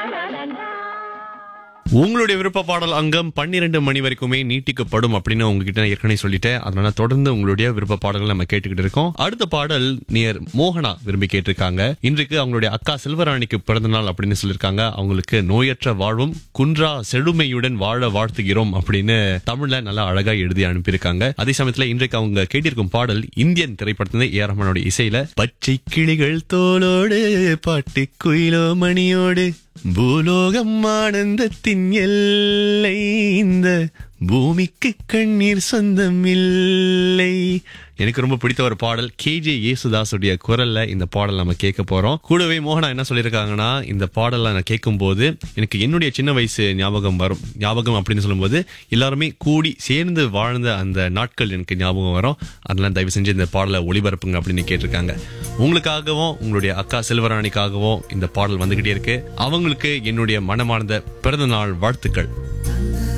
உங்களுடைய விருப்ப பாடல் அங்கம் பன்னிரண்டு மணி வரைக்குமே நீட்டிக்கப்படும் அப்படின்னு உங்ககிட்ட நான் ஏற்கனவே சொல்லிட்டேன் அதனால தொடர்ந்து உங்களுடைய விருப்ப பாடல்கள் நம்ம கேட்டுக்கிட்டு இருக்கோம் அடுத்த பாடல் நியர் மோகனா விரும்பி கேட்டிருக்காங்க இன்றைக்கு அவங்களுடைய அக்கா செல்வராணிக்கு பிறந்த நாள் அப்படின்னு சொல்லியிருக்காங்க அவங்களுக்கு நோயற்ற வாழ்வும் குன்றா செழுமையுடன் வாழ வாழ்த்துகிறோம் அப்படின்னு தமிழ்ல நல்லா அழகா எழுதி அனுப்பியிருக்காங்க அதே சமயத்துல இன்றைக்கு அவங்க கேட்டிருக்கும் பாடல் இந்தியன் திரைப்படத்திலிருந்து ஏ ரஹ்மானோட இசையில பச்சை கிளிகள் தோளோடு பாட்டு குயிலோ மணியோடு பூலோகம் ஆனந்தத்தின் எல்லை இந்த பூமிக்கு கண்ணீர் சொந்தம் இல்லை எனக்கு ரொம்ப பிடித்த ஒரு பாடல் கேஜே யேசுதாஸுடைய குரல்ல இந்த பாடல் நம்ம கேட்க போறோம் கூடவே மோகனா என்ன சொல்லியிருக்காங்கன்னா இந்த பாடலை நான் கேட்கும்போது எனக்கு என்னுடைய சின்ன வயசு ஞாபகம் வரும் ஞாபகம் அப்படின்னு சொல்லும்போது எல்லாருமே கூடி சேர்ந்து வாழ்ந்த அந்த நாட்கள் எனக்கு ஞாபகம் வரும் அதனால தயவு செஞ்சு இந்த பாடலை ஒளிபரப்புங்க அப்படின்னு கேட்டிருக்காங்க உங்களுக்காகவும் உங்களுடைய அக்கா செல்வராணிக்காகவும் இந்த பாடல் வந்துகிட்டே இருக்கு அவங்களுக்கு என்னுடைய மனமார்ந்த பிறந்த நாள் வாழ்த்துக்கள்